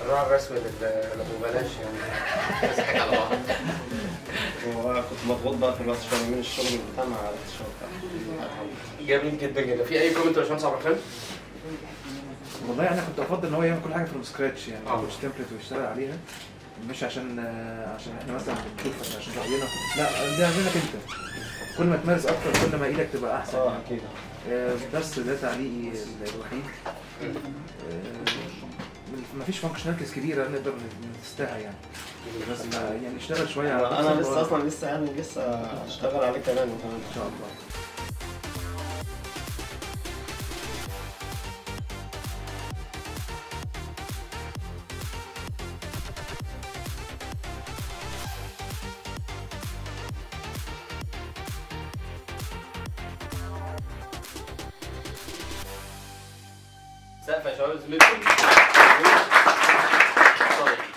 الراعي الرسمي لل- لابو بلاش يعني نضحك على بعض وكنت مضغوط بقى في الوقت شويه من الشغل بتاع ما عرفتش اوقع جميل جدا جدا في اي كومنت يا باشمهندس عبد الرحمن؟ والله انا كنت افضل ان هو يعمل كل حاجه فروم سكراتش يعني آه. ما ياخدش تمبلت ويشتغل عليها مش عشان آه، عشان احنا مثلا بنشوف عشان راينا لا دي عندك انت كل ما تمارس اكتر كل ما ايدك تبقى احسن اه اكيد آه، بس ده تعليقي الوحيد ما فيش فانكشناليتيز كبيره نقدر نستاهل يعني بس ما يعني نشتغل شويه على انا نفس لسه الوضع. اصلا لسه يعني لسه اشتغل عليه كمان وكمان ان شاء الله سقف يا شباب زميلكم